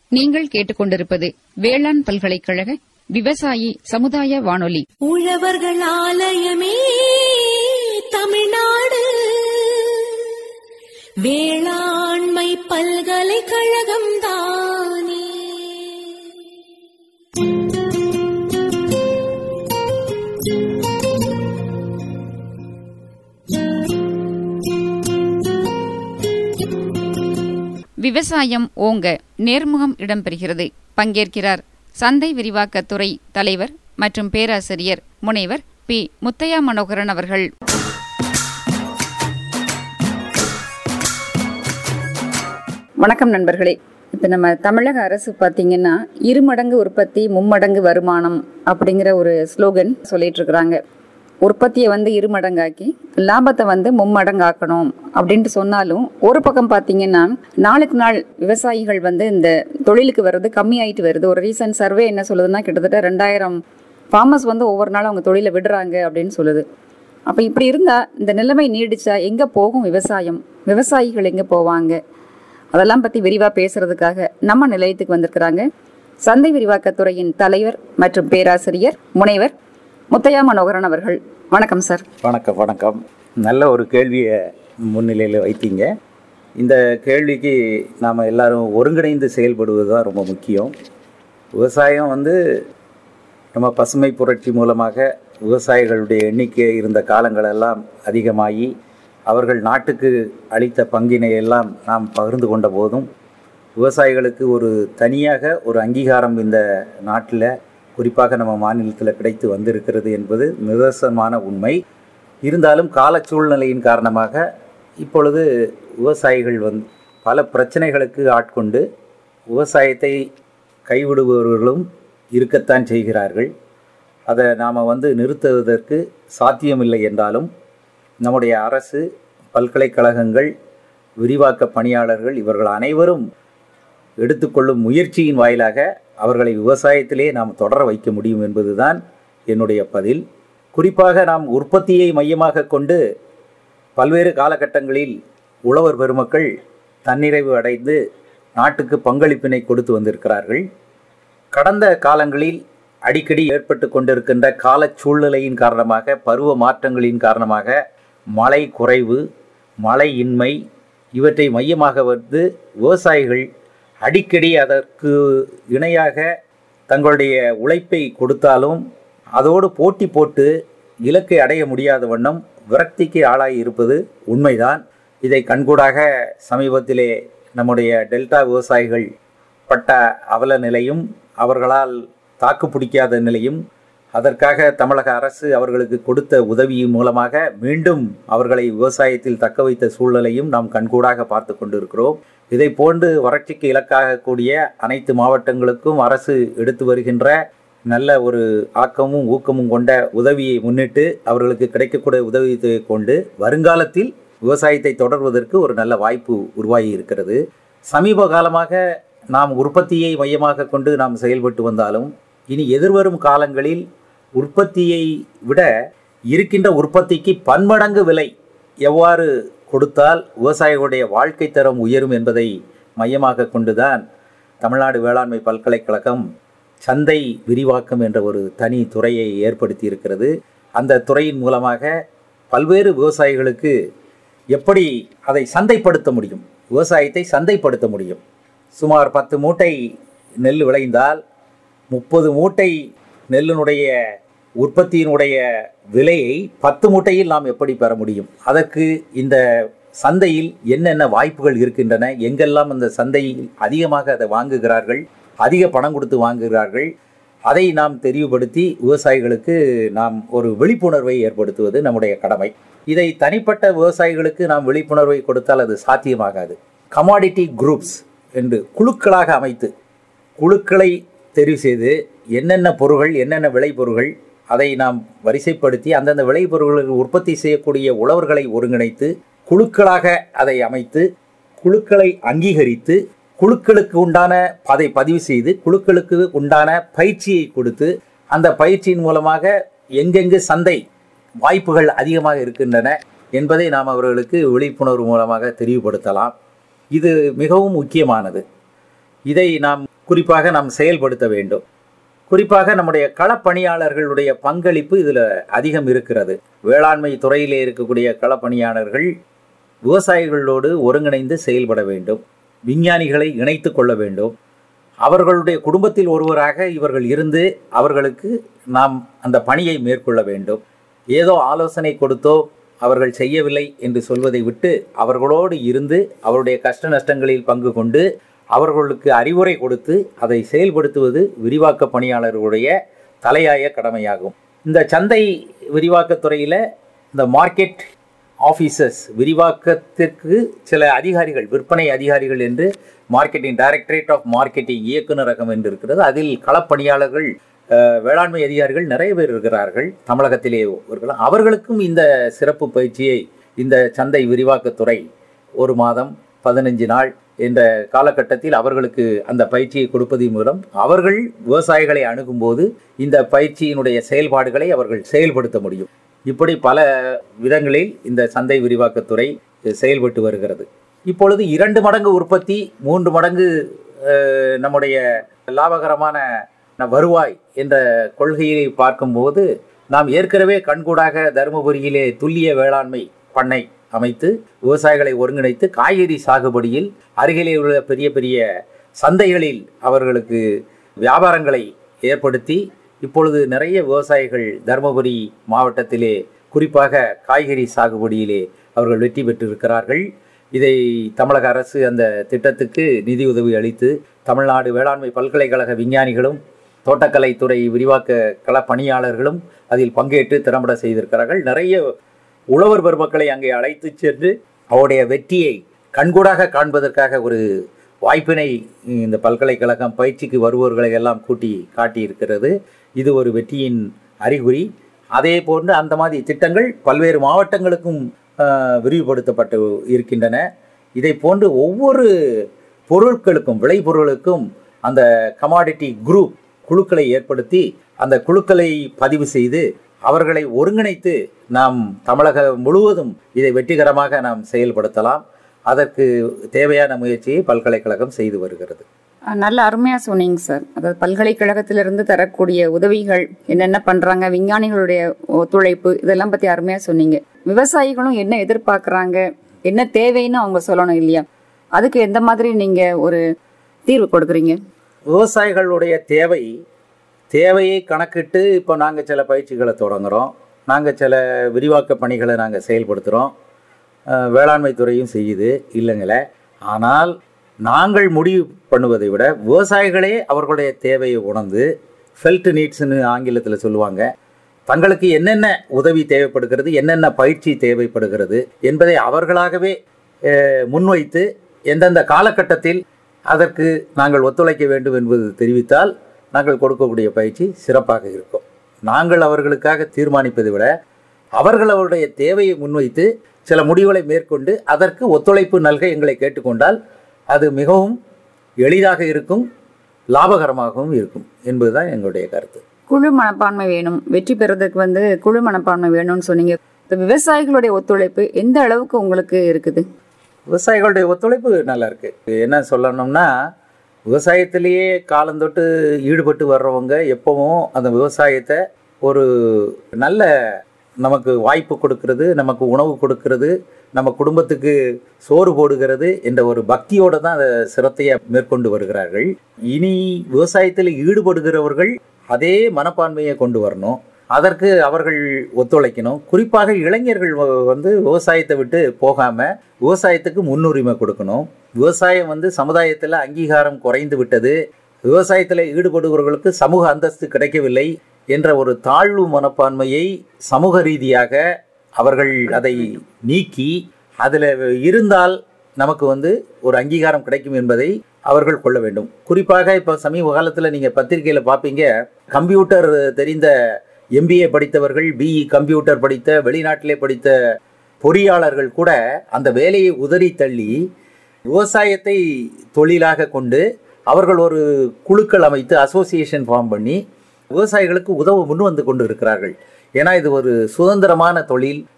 நீங்கள் கேட்டுக்கொண்டிருப்பது வேளாண் பல்கலைக்கழக விவசாயி சமுதாய வானொலி உழவர்கள் ஆலயமே தமிழ்நாடு வேளாண்மை பல்கலைக்கழகம் தானே விவசாயம் ஓங்க நேர்முகம் இடம்பெறுகிறது பங்கேற்கிறார் சந்தை விரிவாக்கத்துறை தலைவர் மற்றும் பேராசிரியர் முனைவர் பி முத்தையா மனோகரன் அவர்கள் வணக்கம் நண்பர்களே இப்போ நம்ம தமிழக அரசு பார்த்தீங்கன்னா இருமடங்கு உற்பத்தி மும்மடங்கு வருமானம் அப்படிங்கிற ஒரு ஸ்லோகன் சொல்லிட்டு இருக்கிறாங்க உற்பத்தியை வந்து இருமடங்காக்கி லாபத்தை வந்து மும்மடங்காக்கணும் அப்படின்ட்டு சொன்னாலும் ஒரு பக்கம் பார்த்தீங்கன்னா நாளுக்கு நாள் விவசாயிகள் வந்து இந்த தொழிலுக்கு வர்றது கம்மியாயிட்டு வருது ஒரு ரீசன்ட் சர்வே என்ன சொல்லுதுன்னா கிட்டத்தட்ட ரெண்டாயிரம் ஃபார்மர்ஸ் வந்து ஒவ்வொரு நாளும் அவங்க தொழிலை விடுறாங்க அப்படின்னு சொல்லுது அப்போ இப்படி இருந்தால் இந்த நிலைமை நீடிச்சா எங்கே போகும் விவசாயம் விவசாயிகள் எங்கே போவாங்க அதெல்லாம் பற்றி விரிவாக பேசுறதுக்காக நம்ம நிலையத்துக்கு வந்திருக்கிறாங்க சந்தை விரிவாக்கத்துறையின் தலைவர் மற்றும் பேராசிரியர் முனைவர் முத்தையா மனோகரன் அவர்கள் வணக்கம் சார் வணக்கம் வணக்கம் நல்ல ஒரு கேள்வியை முன்னிலையில் வைத்தீங்க இந்த கேள்விக்கு நாம் எல்லாரும் ஒருங்கிணைந்து செயல்படுவது தான் ரொம்ப முக்கியம் விவசாயம் வந்து நம்ம பசுமை புரட்சி மூலமாக விவசாயிகளுடைய எண்ணிக்கை இருந்த காலங்களெல்லாம் அதிகமாகி அவர்கள் நாட்டுக்கு அளித்த பங்கினை எல்லாம் நாம் பகிர்ந்து கொண்ட போதும் விவசாயிகளுக்கு ஒரு தனியாக ஒரு அங்கீகாரம் இந்த நாட்டில் குறிப்பாக நம்ம மாநிலத்தில் கிடைத்து வந்திருக்கிறது என்பது நிதர்சனமான உண்மை இருந்தாலும் கால சூழ்நிலையின் காரணமாக இப்பொழுது விவசாயிகள் வந்து பல பிரச்சனைகளுக்கு ஆட்கொண்டு விவசாயத்தை கைவிடுபவர்களும் இருக்கத்தான் செய்கிறார்கள் அதை நாம் வந்து நிறுத்துவதற்கு சாத்தியமில்லை என்றாலும் நம்முடைய அரசு பல்கலைக்கழகங்கள் விரிவாக்க பணியாளர்கள் இவர்கள் அனைவரும் எடுத்துக்கொள்ளும் முயற்சியின் வாயிலாக அவர்களை விவசாயத்திலே நாம் தொடர வைக்க முடியும் என்பதுதான் என்னுடைய பதில் குறிப்பாக நாம் உற்பத்தியை மையமாக கொண்டு பல்வேறு காலகட்டங்களில் உழவர் பெருமக்கள் தன்னிறைவு அடைந்து நாட்டுக்கு பங்களிப்பினை கொடுத்து வந்திருக்கிறார்கள் கடந்த காலங்களில் அடிக்கடி ஏற்பட்டு கொண்டிருக்கின்ற கால சூழ்நிலையின் காரணமாக பருவ மாற்றங்களின் காரணமாக மழை குறைவு மழை இன்மை இவற்றை மையமாக வந்து விவசாயிகள் அடிக்கடி அதற்கு இணையாக தங்களுடைய உழைப்பை கொடுத்தாலும் அதோடு போட்டி போட்டு இலக்கை அடைய முடியாத வண்ணம் விரக்திக்கு ஆளாகி இருப்பது உண்மைதான் இதை கண்கூடாக சமீபத்திலே நம்முடைய டெல்டா விவசாயிகள் பட்ட அவல நிலையும் அவர்களால் தாக்கு பிடிக்காத நிலையும் அதற்காக தமிழக அரசு அவர்களுக்கு கொடுத்த உதவியின் மூலமாக மீண்டும் அவர்களை விவசாயத்தில் தக்க வைத்த சூழ்நிலையும் நாம் கண்கூடாக பார்த்து கொண்டிருக்கிறோம் இதை போன்று வறட்சிக்கு இலக்காக கூடிய அனைத்து மாவட்டங்களுக்கும் அரசு எடுத்து வருகின்ற நல்ல ஒரு ஆக்கமும் ஊக்கமும் கொண்ட உதவியை முன்னிட்டு அவர்களுக்கு கிடைக்கக்கூடிய உதவியை கொண்டு வருங்காலத்தில் விவசாயத்தை தொடர்வதற்கு ஒரு நல்ல வாய்ப்பு உருவாகி இருக்கிறது சமீப காலமாக நாம் உற்பத்தியை மையமாக கொண்டு நாம் செயல்பட்டு வந்தாலும் இனி எதிர்வரும் காலங்களில் உற்பத்தியை விட இருக்கின்ற உற்பத்திக்கு பன்மடங்கு விலை எவ்வாறு கொடுத்தால் விவசாயிகளுடைய வாழ்க்கை தரம் உயரும் என்பதை மையமாக கொண்டுதான் தமிழ்நாடு வேளாண்மை பல்கலைக்கழகம் சந்தை விரிவாக்கம் என்ற ஒரு தனி துறையை ஏற்படுத்தி இருக்கிறது அந்த துறையின் மூலமாக பல்வேறு விவசாயிகளுக்கு எப்படி அதை சந்தைப்படுத்த முடியும் விவசாயத்தை சந்தைப்படுத்த முடியும் சுமார் பத்து மூட்டை நெல் விளைந்தால் முப்பது மூட்டை நெல்லினுடைய உற்பத்தியினுடைய விலையை பத்து மூட்டையில் நாம் எப்படி பெற முடியும் அதற்கு இந்த சந்தையில் என்னென்ன வாய்ப்புகள் இருக்கின்றன எங்கெல்லாம் அந்த சந்தையில் அதிகமாக அதை வாங்குகிறார்கள் அதிக பணம் கொடுத்து வாங்குகிறார்கள் அதை நாம் தெரிவுபடுத்தி விவசாயிகளுக்கு நாம் ஒரு விழிப்புணர்வை ஏற்படுத்துவது நம்முடைய கடமை இதை தனிப்பட்ட விவசாயிகளுக்கு நாம் விழிப்புணர்வை கொடுத்தால் அது சாத்தியமாகாது கமாடிட்டி குரூப்ஸ் என்று குழுக்களாக அமைத்து குழுக்களை தெரிவு செய்து என்னென்ன பொருள்கள் என்னென்ன விளைபொருள்கள் அதை நாம் வரிசைப்படுத்தி அந்தந்த விளைபொருள்கள் உற்பத்தி செய்யக்கூடிய உழவர்களை ஒருங்கிணைத்து குழுக்களாக அதை அமைத்து குழுக்களை அங்கீகரித்து குழுக்களுக்கு உண்டான அதை பதிவு செய்து குழுக்களுக்கு உண்டான பயிற்சியை கொடுத்து அந்த பயிற்சியின் மூலமாக எங்கெங்கு சந்தை வாய்ப்புகள் அதிகமாக இருக்கின்றன என்பதை நாம் அவர்களுக்கு விழிப்புணர்வு மூலமாக தெரிவுபடுத்தலாம் இது மிகவும் முக்கியமானது இதை நாம் குறிப்பாக நாம் செயல்படுத்த வேண்டும் குறிப்பாக நம்முடைய களப்பணியாளர்களுடைய பங்களிப்பு இதில் அதிகம் இருக்கிறது வேளாண்மை துறையிலே இருக்கக்கூடிய களப்பணியாளர்கள் விவசாயிகளோடு ஒருங்கிணைந்து செயல்பட வேண்டும் விஞ்ஞானிகளை இணைத்து கொள்ள வேண்டும் அவர்களுடைய குடும்பத்தில் ஒருவராக இவர்கள் இருந்து அவர்களுக்கு நாம் அந்த பணியை மேற்கொள்ள வேண்டும் ஏதோ ஆலோசனை கொடுத்தோ அவர்கள் செய்யவில்லை என்று சொல்வதை விட்டு அவர்களோடு இருந்து அவருடைய கஷ்ட நஷ்டங்களில் பங்கு கொண்டு அவர்களுக்கு அறிவுரை கொடுத்து அதை செயல்படுத்துவது விரிவாக்க பணியாளர்களுடைய தலையாய கடமையாகும் இந்த சந்தை விரிவாக்கத் துறையில் இந்த மார்க்கெட் ஆஃபீஸர்ஸ் விரிவாக்கத்திற்கு சில அதிகாரிகள் விற்பனை அதிகாரிகள் என்று மார்க்கெட்டிங் டைரக்டரேட் ஆஃப் மார்க்கெட்டிங் இயக்குநரகம் என்று இருக்கிறது அதில் களப்பணியாளர்கள் அஹ், வேளாண்மை அதிகாரிகள் நிறைய பேர் இருக்கிறார்கள் தமிழகத்திலே இருக்கலாம் அவர்களுக்கும் இந்த சிறப்பு பயிற்சியை இந்த சந்தை விரிவாக்கத்துறை ஒரு மாதம் பதினஞ்சு நாள் என்ற காலகட்டத்தில் அவர்களுக்கு அந்த பயிற்சியை கொடுப்பதன் மூலம் அவர்கள் விவசாயிகளை அணுகும்போது இந்த பயிற்சியினுடைய செயல்பாடுகளை அவர்கள் செயல்படுத்த முடியும் இப்படி பல விதங்களில் இந்த சந்தை விரிவாக்கத்துறை செயல்பட்டு வருகிறது இப்பொழுது இரண்டு மடங்கு உற்பத்தி மூன்று மடங்கு அஹ், நம்முடைய லாபகரமான வருவாய் என்ற கொள்கையை பார்க்கும்போது நாம் ஏற்கனவே கண்கூடாக தருமபுரியிலே துல்லிய வேளாண்மை பண்ணை அமைத்து விவசாயிகளை ஒருங்கிணைத்து காய்கறி சாகுபடியில் அருகிலே உள்ள பெரிய பெரிய சந்தைகளில் அவர்களுக்கு வியாபாரங்களை ஏற்படுத்தி இப்பொழுது நிறைய விவசாயிகள் தருமபுரி மாவட்டத்திலே குறிப்பாக காய்கறி சாகுபடியிலே அவர்கள் வெற்றி பெற்றிருக்கிறார்கள் இதை தமிழக அரசு அந்த திட்டத்துக்கு நிதியுதவி அளித்து தமிழ்நாடு வேளாண்மை பல்கலைக்கழக விஞ்ஞானிகளும் தோட்டக்கலைத்துறை விரிவாக்க கள பணியாளர்களும் அதில் பங்கேற்று திறம்பட செய்திருக்கிறார்கள் நிறைய உழவர் பெருமக்களை அங்கே அழைத்து சென்று அவருடைய வெற்றியை கண்கூடாக காண்பதற்காக ஒரு வாய்ப்பினை இந்த பல்கலைக்கழகம் பயிற்சிக்கு வருபவர்களை எல்லாம் கூட்டி காட்டியிருக்கிறது இது ஒரு வெற்றியின் அறிகுறி அதே போன்று அந்த மாதிரி திட்டங்கள் பல்வேறு மாவட்டங்களுக்கும் ஆஹ், விரிவுபடுத்தப்பட்டு இருக்கின்றன இதை போன்று ஒவ்வொரு பொருட்களுக்கும் விளைபொருளுக்கும் அந்த கமாடிட்டி குரூப் குழுக்களை ஏற்படுத்தி அந்த குழுக்களை பதிவு செய்து அவர்களை ஒருங்கிணைத்து நாம் தமிழகம் முழுவதும் இதை வெற்றிகரமாக நாம் செயல்படுத்தலாம் அதற்கு தேவையான முயற்சியை பல்கலைக்கழகம் செய்து வருகிறது அஹ் நல்ல அருமையாக சொன்னீங்க சார் அதாவது பல்கலைக்கழகத்திலிருந்து தரக்கூடிய உதவிகள் என்னென்ன பண்ணுறாங்க விஞ்ஞானிகளுடைய ஒத்துழைப்பு இதெல்லாம் பற்றி அருமையாக சொன்னீங்க விவசாயிகளும் என்ன எதிர்பார்க்குறாங்க என்ன தேவைன்னு அவங்க சொல்லணும் இல்லையா அதுக்கு எந்த மாதிரி நீங்கள் ஒரு தீர்வு கொடுக்குறீங்க விவசாயிகளுடைய தேவை தேவையை கணக்கிட்டு இப்போ நாங்கள் சில பயிற்சிகளை தொடங்குகிறோம் நாங்கள் சில விரிவாக்க பணிகளை நாங்கள் செயல்படுத்துகிறோம் அஹ், வேளாண்மை துறையும் செய்யுது இல்லைங்களே ஆனால் நாங்கள் முடிவு பண்ணுவதை விட விவசாயிகளே அவர்களுடைய தேவையை உணர்ந்து ஃபெல்ட் நீட்ஸ்னு ஆங்கிலத்தில் சொல்லுவாங்க தங்களுக்கு என்னென்ன உதவி தேவைப்படுகிறது என்னென்ன பயிற்சி தேவைப்படுகிறது என்பதை அவர்களாகவே அஹ், முன்வைத்து எந்தெந்த காலகட்டத்தில் அதற்கு நாங்கள் ஒத்துழைக்க வேண்டும் என்பது தெரிவித்தால் நாங்கள் கொடுக்கக்கூடிய பயிற்சி சிறப்பாக இருக்கும் நாங்கள் அவர்களுக்காக தீர்மானிப்பதை விட அவர்கள் அவருடைய தேவையை முன்வைத்து சில முடிவுகளை மேற்கொண்டு அதற்கு ஒத்துழைப்பு நல்க எங்களை கேட்டுக்கொண்டால் அது மிகவும் எளிதாக இருக்கும் லாபகரமாகவும் இருக்கும் என்பதுதான் எங்களுடைய கருத்து குழு மனப்பான்மை வேணும் வெற்றி பெறதுக்கு வந்து குழு மனப்பான்மை வேணும்னு சொன்னீங்க இந்த விவசாயிகளுடைய ஒத்துழைப்பு எந்த அளவுக்கு உங்களுக்கு இருக்குது விவசாயிகளுடைய ஒத்துழைப்பு நல்லா இருக்கு என்ன சொல்லணும்னா விவசாயத்திலேயே காலந்தொட்டு ஈடுபட்டு வர்றவங்க எப்பவும் அந்த விவசாயத்தை ஒரு நல்ல நமக்கு வாய்ப்பு கொடுக்கிறது நமக்கு உணவு கொடுக்கிறது நம்ம குடும்பத்துக்கு சோறு போடுகிறது என்ற ஒரு பக்தியோடு தான் அதை சிரத்தையை மேற்கொண்டு வருகிறார்கள் இனி விவசாயத்தில் ஈடுபடுகிறவர்கள் அதே மனப்பான்மையை கொண்டு வரணும் அதற்கு அவர்கள் ஒத்துழைக்கணும் குறிப்பாக இளைஞர்கள் வ- வந்து விவசாயத்தை விட்டு போகாம விவசாயத்துக்கு முன்னுரிமை கொடுக்கணும் விவசாயம் வந்து சமுதாயத்தில் அங்கீகாரம் குறைந்து விட்டது விவசாயத்தில் ஈடுபடுபவர்களுக்கு சமூக அந்தஸ்து கிடைக்கவில்லை என்ற ஒரு தாழ்வு மனப்பான்மையை சமூக ரீதியாக அவர்கள் அதை நீக்கி அதில் இருந்தால் நமக்கு வந்து ஒரு அங்கீகாரம் கிடைக்கும் என்பதை அவர்கள் கொள்ள வேண்டும் குறிப்பாக இப்போ சமீப காலத்தில் நீங்கள் பத்திரிகையில் பார்ப்பீங்க கம்ப்யூட்டர் தெரிந்த எம்பிஏ படித்தவர்கள் பிஇ கம்ப்யூட்டர் படித்த வெளிநாட்டிலே படித்த பொறியாளர்கள் கூட அந்த வேலையை உதறி தள்ளி விவசாயத்தை தொழிலாக கொண்டு அவர்கள் ஒரு குழுக்கள் அமைத்து அசோசியேஷன் ஃபார்ம் பண்ணி விவசாயிகளுக்கு உதவ முன் வந்து கொண்டு இருக்கிறார்கள் ஏன்னா இது ஒரு சுதந்திரமான தொழில்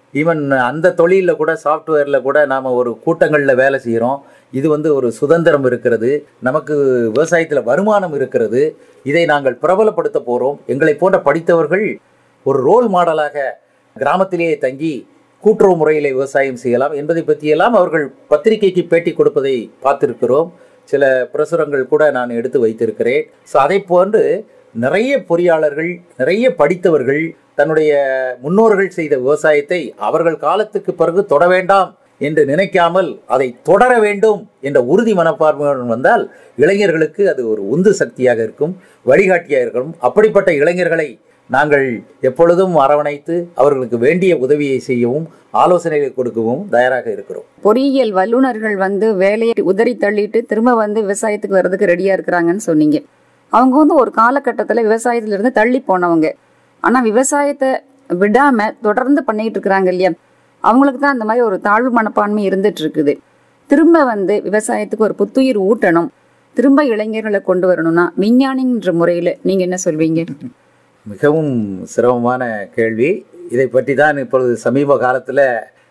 ஈவன் அந்த தொழிலில் கூட சாஃப்ட்வேரில் கூட நாம் ஒரு கூட்டங்களில் வேலை செய்கிறோம் இது வந்து ஒரு சுதந்திரம் இருக்கிறது நமக்கு விவசாயத்தில் வருமானம் இருக்கிறது இதை நாங்கள் பிரபலப்படுத்த போகிறோம் எங்களை போன்ற படித்தவர்கள் ஒரு ரோல் மாடலாக கிராமத்திலேயே தங்கி கூட்டுறவு முறையில் விவசாயம் செய்யலாம் என்பதை பற்றியெல்லாம் அவர்கள் பத்திரிகைக்கு பேட்டி கொடுப்பதை பார்த்திருக்கிறோம் சில பிரசுரங்கள் கூட நான் எடுத்து வைத்திருக்கிறேன் ஸோ அதை போன்று நிறைய பொறியாளர்கள் நிறைய படித்தவர்கள் தன்னுடைய முன்னோர்கள் செய்த விவசாயத்தை அவர்கள் காலத்துக்கு பிறகு தொட வேண்டாம் என்று நினைக்காமல் அதை தொடர வேண்டும் என்ற உறுதி மனப்பான்மையுடன் வந்தால் இளைஞர்களுக்கு அது ஒரு உந்து சக்தியாக இருக்கும் வழிகாட்டியாக இருக்கும் அப்படிப்பட்ட இளைஞர்களை நாங்கள் எப்பொழுதும் அரவணைத்து அவர்களுக்கு வேண்டிய உதவியை செய்யவும் ஆலோசனைகளை கொடுக்கவும் தயாராக இருக்கிறோம் பொறியியல் வல்லுநர்கள் வந்து வேலையை உதறி தள்ளிட்டு திரும்ப வந்து விவசாயத்துக்கு வர்றதுக்கு ரெடியா இருக்கிறாங்கன்னு சொன்னீங்க அவங்க வந்து ஒரு காலகட்டத்தில் விவசாயத்துல இருந்து தள்ளி போனவங்க ஆனா விவசாயத்தை விடாம தொடர்ந்து பண்ணிட்டு இருக்கிறாங்க இல்லையா அவங்களுக்கு தான் அந்த மாதிரி ஒரு தாழ்வு மனப்பான்மை இருந்துட்டு இருக்குது திரும்ப வந்து விவசாயத்துக்கு ஒரு புத்துயிர் ஊட்டணும் திரும்ப இளைஞர்களை கொண்டு வரணும்னா விஞ்ஞானின்ற முறையில நீங்க என்ன சொல்வீங்க மிகவும் சிரமமான கேள்வி இதை பற்றி தான் இப்பொழுது சமீப காலத்தில்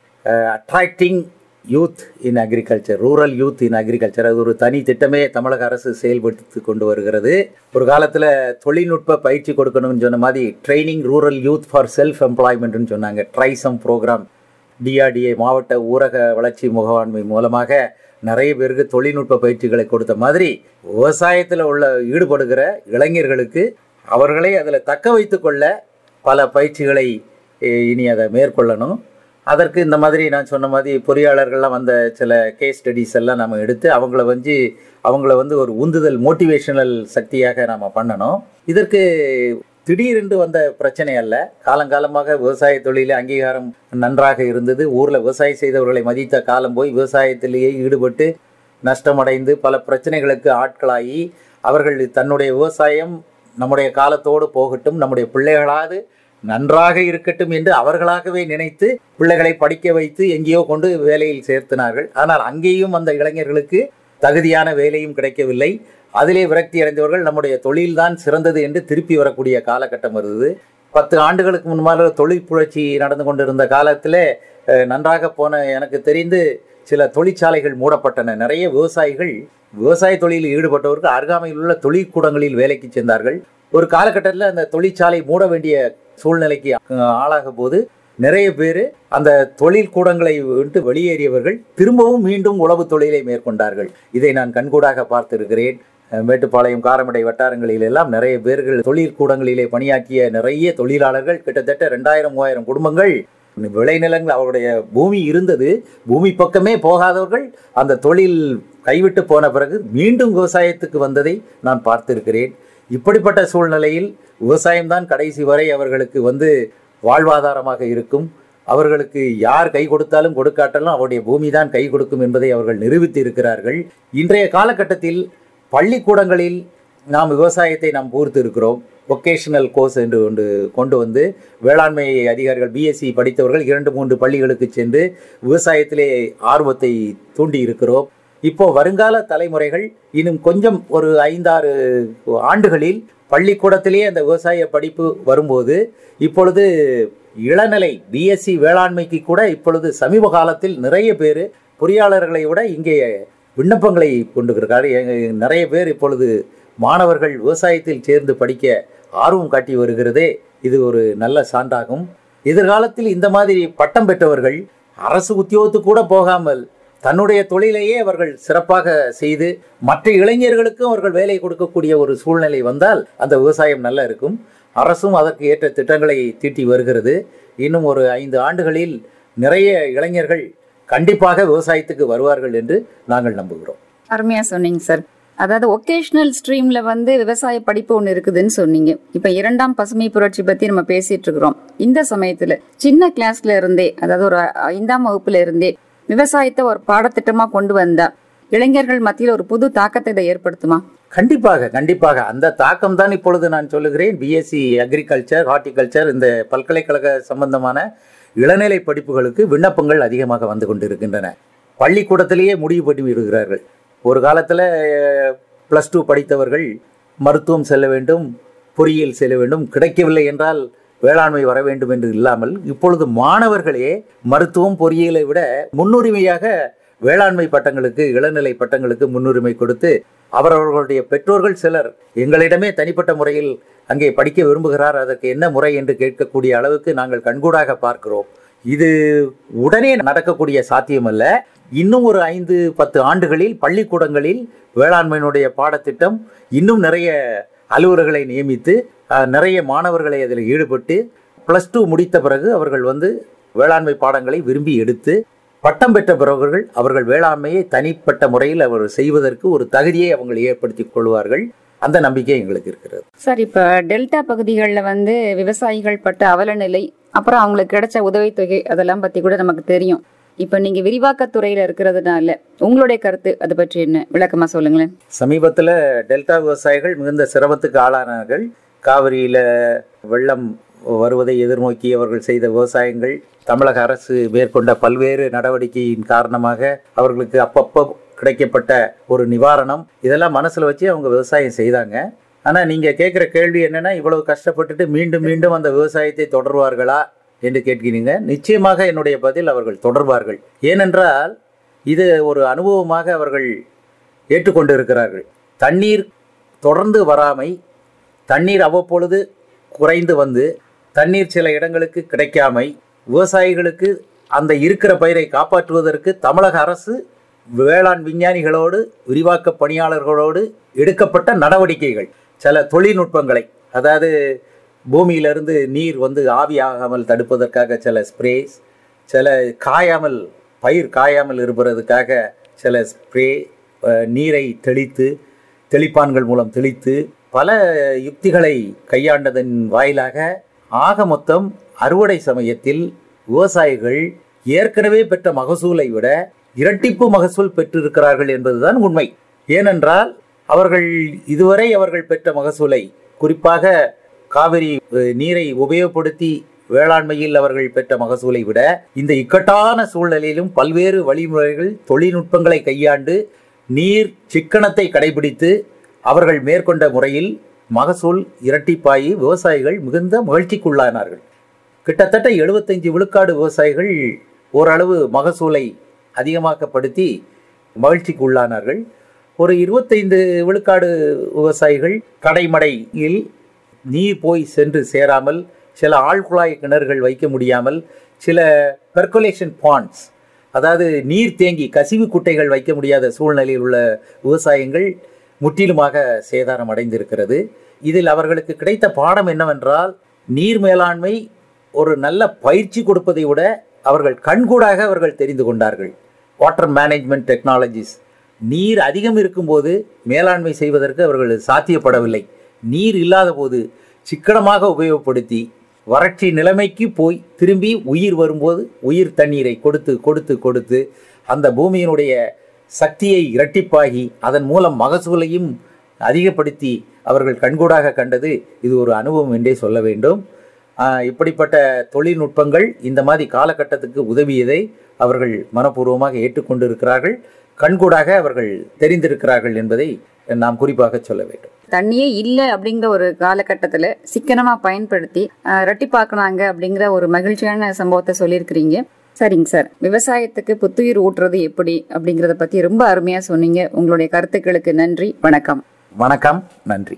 attracting youth in agriculture rural youth in agriculture அது ஒரு தனி திட்டமே தமிழக அரசு செயல்படுத்தி கொண்டு வருகிறது ஒரு காலத்தில் தொழில்நுட்ப பயிற்சி கொடுக்கணும்னு சொன்ன மாதிரி training rural youth for self எம்ப்ளாய்மெண்ட்னு சொன்னாங்க ட்ரைசம் ப்ரோக்ராம் டிஆர்டிஏ மாவட்ட ஊரக வளர்ச்சி முகவாண்மை மூலமாக நிறைய பேருக்கு தொழில்நுட்ப பயிற்சிகளை கொடுத்த மாதிரி விவசாயத்தில் உள்ள ஈடுபடுகிற இளைஞர்களுக்கு அவர்களை அதில் தக்க வைத்து கொள்ள பல பயிற்சிகளை eh, இனி அதை மேற்கொள்ளணும் அதற்கு இந்த மாதிரி நான் சொன்ன மாதிரி பொறியாளர்கள்லாம் வந்த சில கேஸ் ஸ்டடிஸ் எல்லாம் நம்ம எடுத்து அவங்கள வந்து அவங்கள வந்து ஒரு உந்துதல் மோட்டிவேஷனல் சக்தியாக நாம் பண்ணணும் இதற்கு திடீரென்று வந்த பிரச்சனை அல்ல காலங்காலமாக விவசாய தொழிலில் அங்கீகாரம் நன்றாக இருந்தது ஊரில் விவசாயம் செய்தவர்களை மதித்த காலம் போய் விவசாயத்திலேயே ஈடுபட்டு நஷ்டமடைந்து பல பிரச்சனைகளுக்கு ஆட்களாகி அவர்கள் தன்னுடைய விவசாயம் நம்முடைய காலத்தோடு போகட்டும் நம்முடைய பிள்ளைகளாவது நன்றாக இருக்கட்டும் என்று அவர்களாகவே நினைத்து பிள்ளைகளை படிக்க வைத்து எங்கேயோ கொண்டு வேலையில் சேர்த்தினார்கள் ஆனால் அங்கேயும் அந்த இளைஞர்களுக்கு தகுதியான வேலையும் கிடைக்கவில்லை அதிலே விரக்தி அடைந்தவர்கள் நம்முடைய தொழில்தான் சிறந்தது என்று திருப்பி வரக்கூடிய காலகட்டம் வருது பத்து ஆண்டுகளுக்கு முன்பாக தொழில் புரட்சி நடந்து கொண்டிருந்த காலத்தில் நன்றாக போன எனக்கு தெரிந்து சில தொழிற்சாலைகள் மூடப்பட்டன நிறைய விவசாயிகள் விவசாய தொழிலில் ஈடுபட்டவர்கள் அருகாமையில் உள்ள தொழிற்கூடங்களில் வேலைக்கு சென்றார்கள் ஒரு காலகட்டத்தில் அந்த தொழிற்சாலை மூட வேண்டிய சூழ்நிலைக்கு அஹ், ஆளாக போது நிறைய பேர் அந்த தொழில் கூடங்களை விட்டு வெளியேறியவர்கள் திரும்பவும் மீண்டும் உழவு தொழிலை மேற்கொண்டார்கள் இதை நான் கண்கூடாக பார்த்திருக்கிறேன் அஹ், மேட்டுப்பாளையம் காரமடை வட்டாரங்களில் எல்லாம் நிறைய பேர்கள் தொழிற்கூடங்களிலே பணியாற்றிய நிறைய தொழிலாளர்கள் கிட்டத்தட்ட ரெண்டாயிரம் மூவாயிரம் குடும்பங்கள் விளைநிலங்கள் அவருடைய பூமி இருந்தது பூமி பக்கமே போகாதவர்கள் அந்த தொழில் கைவிட்டு போன பிறகு மீண்டும் விவசாயத்துக்கு வந்ததை நான் பார்த்திருக்கிறேன் இப்படிப்பட்ட சூழ்நிலையில் விவசாயம்தான் கடைசி வரை அவர்களுக்கு வந்து வாழ்வாதாரமாக இருக்கும் அவர்களுக்கு யார் கை கொடுத்தாலும் கொடுக்காட்டாலும் அவருடைய பூமி தான் கை கொடுக்கும் என்பதை அவர்கள் நிரூபித்து இருக்கிறார்கள் இன்றைய காலகட்டத்தில் பள்ளிக்கூடங்களில் நாம் விவசாயத்தை நாம் பூர்த்து இருக்கிறோம் வொக்கேஷனல் கோர்ஸ் என்று ஒன்று கொண்டு வந்து வேளாண்மை அதிகாரிகள் பிஎஸ்சி படித்தவர்கள் இரண்டு மூன்று பள்ளிகளுக்கு சென்று விவசாயத்திலே ஆர்வத்தை தூண்டி இருக்கிறோம் இப்போ வருங்கால தலைமுறைகள் இன்னும் கொஞ்சம் ஒரு ஐந்தாறு ஆண்டுகளில் பள்ளிக்கூடத்திலேயே அந்த விவசாய படிப்பு வரும்போது இப்பொழுது இளநிலை பிஎஸ்சி வேளாண்மைக்கு கூட இப்பொழுது சமீப காலத்தில் நிறைய பேர் பொறியாளர்களை விட இங்கே விண்ணப்பங்களை கொண்டு இருக்கிறார் எங்க- நிறைய பேர் இப்பொழுது மாணவர்கள் விவசாயத்தில் சேர்ந்து படிக்க ஆர்வம் காட்டி வருகிறதே இது ஒரு நல்ல சான்றாகும் எதிர்காலத்தில் இந்த மாதிரி பட்டம் பெற்றவர்கள் அரசு உத்தியோகத்துக்கு கூட போகாமல் தன்னுடைய தொழிலையே அவர்கள் சிறப்பாக செய்து மற்ற இளைஞர்களுக்கும் அவர்கள் வேலை கொடுக்கக்கூடிய ஒரு சூழ்நிலை வந்தால் அந்த விவசாயம் நல்லா இருக்கும் அரசும் அதற்கு ஏற்ற திட்டங்களை தீட்டி வருகிறது இன்னும் ஒரு ஐந்து ஆண்டுகளில் நிறைய இளைஞர்கள் கண்டிப்பாக விவசாயத்துக்கு வருவார்கள் என்று நாங்கள் நம்புகிறோம் அருமையா சொன்னீங்க சார் அதாவது ஒகேஷனல் ஸ்ட்ரீம்ல வந்து விவசாய படிப்பு ஒன்று இருக்குதுன்னு சொன்னீங்க இப்ப இரண்டாம் பசுமை புரட்சி பத்தி நம்ம பேசிட்டு இருக்கிறோம் இந்த சமயத்துல சின்ன கிளாஸ்ல இருந்தே அதாவது ஒரு ஐந்தாம் வகுப்புல இருந்தே விவசாயத்தை ஒரு பாடத்திட்டமா கொண்டு வந்தா இளைஞர்கள் மத்தியில் ஒரு புது தாக்கத்தை இதை ஏற்படுத்துமா கண்டிப்பாக கண்டிப்பாக அந்த தாக்கம் தான் இப்பொழுது நான் சொல்லுகிறேன் பிஎஸ்சி அக்ரிகல்ச்சர் ஹார்டிகல்ச்சர் இந்த பல்கலைக்கழக சம்பந்தமான இளநிலை படிப்புகளுக்கு விண்ணப்பங்கள் அதிகமாக வந்து கொண்டிருக்கின்றன பள்ளிக்கூடத்திலேயே முடிவு பண்ணி விடுகிறார்கள் ஒரு காலத்தில் ப்ளஸ் டூ படித்தவர்கள் மருத்துவம் செல்ல வேண்டும் பொறியியல் செல்ல வேண்டும் கிடைக்கவில்லை என்றால் வேளாண்மை வர வேண்டும் என்று இல்லாமல் இப்பொழுது மாணவர்களே மருத்துவம் பொறியியலை விட முன்னுரிமையாக வேளாண்மை பட்டங்களுக்கு இளநிலை பட்டங்களுக்கு முன்னுரிமை கொடுத்து அவரவர்களுடைய பெற்றோர்கள் சிலர் எங்களிடமே தனிப்பட்ட முறையில் அங்கே படிக்க விரும்புகிறார் அதற்கு என்ன முறை என்று கேட்கக்கூடிய அளவுக்கு நாங்கள் கண்கூடாக பார்க்கிறோம் இது உடனே நடக்கக்கூடிய சாத்தியமல்ல இன்னும் ஒரு ஐந்து பத்து ஆண்டுகளில் பள்ளிக்கூடங்களில் வேளாண்மையினுடைய பாடத்திட்டம் இன்னும் நிறைய அலுவலர்களை நியமித்து அஹ், நிறைய மாணவர்களை அதில் ஈடுபட்டு ப்ளஸ் டூ முடித்த பிறகு அவர்கள் வந்து வேளாண்மை பாடங்களை விரும்பி எடுத்து பட்டம் பெற்ற பிறவர்கள் அவர்கள் வேளாண்மையை தனிப்பட்ட முறையில் அவர் செய்வதற்கு ஒரு தகுதியை அவங்க ஏற்படுத்திக் கொள்வார்கள் அந்த நம்பிக்கை எங்களுக்கு இருக்கிறது சார் இப்போ டெல்டா பகுதிகளில் வந்து விவசாயிகள் பட்ட அவல நிலை அப்புறம் அவங்களுக்கு கிடைச்ச உதவித்தொகை அதெல்லாம் பற்றி கூட நமக்கு தெரியும் இப்போ நீங்கள் விரிவாக்கத்துறையில் இருக்கிறதுனால உங்களுடைய கருத்து அதை பற்றி என்ன விளக்கமாக சொல்லுங்களேன் சமீபத்தில் டெல்டா விவசாயிகள் மிகுந்த சிரமத்துக்கு ஆளானார்கள் காவிரியில் வெள்ளம் வருவதை எதிர்நோக்கி அவர்கள் செய்த விவசாயங்கள் தமிழக அரசு மேற்கொண்ட பல்வேறு நடவடிக்கையின் காரணமாக அவர்களுக்கு அப்பப்போ கிடைக்கப்பட்ட ஒரு நிவாரணம் இதெல்லாம் மனசில் வச்சு அவங்க விவசாயம் செய்தாங்க ஆனால் நீங்கள் கேட்குற கேள்வி என்னன்னா இவ்வளவு கஷ்டப்பட்டுட்டு மீண்டும் மீண்டும் அந்த விவசாயத்தை தொடர்வார்களா என்று கேட்கிறீங்க நிச்சயமாக என்னுடைய பதில் அவர்கள் தொடர்வார்கள் ஏனென்றால் இது ஒரு அனுபவமாக அவர்கள் ஏற்றுக்கொண்டு இருக்கிறார்கள் தண்ணீர் தொடர்ந்து வராமை தண்ணீர் அவ்வப்பொழுது குறைந்து வந்து தண்ணீர் சில இடங்களுக்கு கிடைக்காமை விவசாயிகளுக்கு அந்த இருக்கிற பயிரை காப்பாற்றுவதற்கு தமிழக அரசு வேளாண் விஞ்ஞானிகளோடு விரிவாக்க பணியாளர்களோடு எடுக்கப்பட்ட நடவடிக்கைகள் சில தொழில்நுட்பங்களை அதாவது பூமியிலிருந்து நீர் வந்து ஆவியாகாமல் தடுப்பதற்காக சில ஸ்ப்ரேஸ் சில காயாமல் பயிர் காயாமல் இருப்பதற்காக சில ஸ்ப்ரே அஹ், நீரை தெளித்து தெளிப்பான்கள் மூலம் தெளித்து பல யுக்திகளை கையாண்டதன் வாயிலாக ஆக மொத்தம் அறுவடை சமயத்தில் விவசாயிகள் ஏற்கனவே பெற்ற மகசூலை விட இரட்டிப்பு மகசூல் பெற்றிருக்கிறார்கள் என்பதுதான் உண்மை ஏனென்றால் அவர்கள் இதுவரை அவர்கள் பெற்ற மகசூலை குறிப்பாக காவிரி அஹ், நீரை உபயோகப்படுத்தி வேளாண்மையில் அவர்கள் பெற்ற மகசூலை விட இந்த இக்கட்டான சூழ்நிலையிலும் பல்வேறு வழிமுறைகள் தொழில்நுட்பங்களை கையாண்டு நீர் சிக்கனத்தை கடைபிடித்து அவர்கள் மேற்கொண்ட முறையில் மகசூல் இரட்டிப்பாகி விவசாயிகள் மிகுந்த மகிழ்ச்சிக்குள்ளானார்கள் கிட்டத்தட்ட 75 விழுக்காடு விவசாயிகள் ஓரளவு மகசூலை அதிகமாக்கப்படுத்தி மகிழ்ச்சிக்கு உள்ளானார்கள் ஒரு இருபத்தைந்து விழுக்காடு விவசாயிகள் கடைமடையில் நீர் போய் சென்று சேராமல் சில ஆழ்குழாய் கிணறுகள் வைக்க முடியாமல் சில பெர்குலேஷன் பாண்ட்ஸ் அதாவது நீர் தேங்கி கசிவு குட்டைகள் வைக்க முடியாத சூழ்நிலையில் உள்ள விவசாயங்கள் முற்றிலுமாக சேதாரம் அடைந்திருக்கிறது இதில் அவர்களுக்கு கிடைத்த பாடம் என்னவென்றால் நீர் மேலாண்மை ஒரு நல்ல பயிற்சி கொடுப்பதை விட அவர்கள் கண்கூடாக அவர்கள் தெரிந்து கொண்டார்கள் வாட்டர் மேனேஜ்மெண்ட் டெக்னாலஜிஸ் நீர் அதிகம் இருக்கும்போது மேலாண்மை செய்வதற்கு அவர்கள் சாத்தியப்படவில்லை நீர் இல்லாத போது சிக்கனமாக உபயோகப்படுத்தி வறட்சி நிலைமைக்கு போய் திரும்பி உயிர் வரும்போது உயிர் தண்ணீரை கொடுத்து கொடுத்து கொடுத்து அந்த பூமியினுடைய சக்தியை இரட்டிப்பாகி அதன் மூலம் மகசூலையும் அதிகப்படுத்தி அவர்கள் கண்கூடாக கண்டது இது ஒரு அனுபவம் என்றே சொல்ல வேண்டும் ஆஹ் இப்படிப்பட்ட தொழில்நுட்பங்கள் இந்த மாதிரி காலகட்டத்துக்கு உதவியதை அவர்கள் மனப்பூர்வமாக ஏற்றுக்கொண்டிருக்கிறார்கள் கண்கூடாக அவர்கள் தெரிந்திருக்கிறார்கள் என்பதை நாம் குறிப்பாக சொல்ல வேண்டும் தண்ணியே இல்லை அப்படிங்கிற ஒரு காலகட்டத்தில் சிக்கனமாக பயன்படுத்தி அஹ், ரெட்டிப்பாக்குனாங்க அப்படிங்கிற ஒரு மகிழ்ச்சியான சம்பவத்தை சொல்லியிருக்கிறீங்க சரிங்க சார் விவசாயத்துக்கு புத்துயிர் ஊட்டுறது எப்படி அப்படிங்கிறத பற்றி ரொம்ப அருமையாக சொன்னீங்க உங்களுடைய கருத்துக்களுக்கு நன்றி வணக்கம் வணக்கம் நன்றி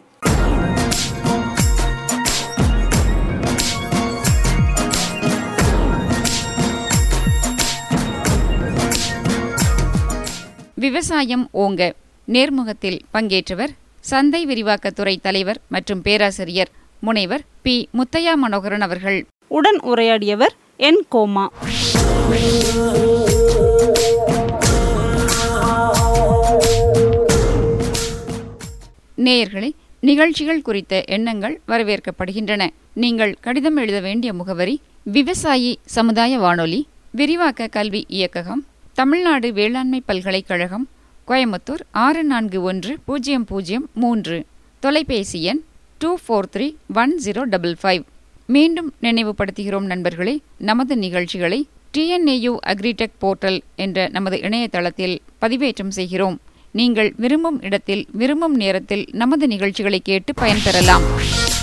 விவசாயம் ஓங்க நேர்முகத்தில் பங்கேற்றவர் சந்தை விரிவாக்கத்துறை தலைவர் மற்றும் பேராசிரியர் முனைவர் பி முத்தையா மனோகரன் அவர்கள் உடன் உரையாடியவர் என் கோமா நேயர்களே நிகழ்ச்சிகள் குறித்த எண்ணங்கள் வரவேற்கப்படுகின்றன நீங்கள் கடிதம் எழுத வேண்டிய முகவரி விவசாயி சமுதாய வானொலி விரிவாக்க கல்வி இயக்ககம் தமிழ்நாடு வேளாண்மை பல்கலைக்கழகம் கோயம்புத்தூர் ஆறு நான்கு ஒன்று பூஜ்ஜியம் பூஜ்ஜியம் மூன்று தொலைபேசி எண் two four three one zero double five மீண்டும் நினைவுபடுத்துகிறோம் நண்பர்களே நமது நிகழ்ச்சிகளை டிஎன்ஏயு அக்ரிடெக் போர்ட்டல் என்ற நமது இணையதளத்தில் பதிவேற்றம் செய்கிறோம் நீங்கள் விரும்பும் இடத்தில் விரும்பும் நேரத்தில் நமது நிகழ்ச்சிகளை கேட்டு பயன்பெறலாம்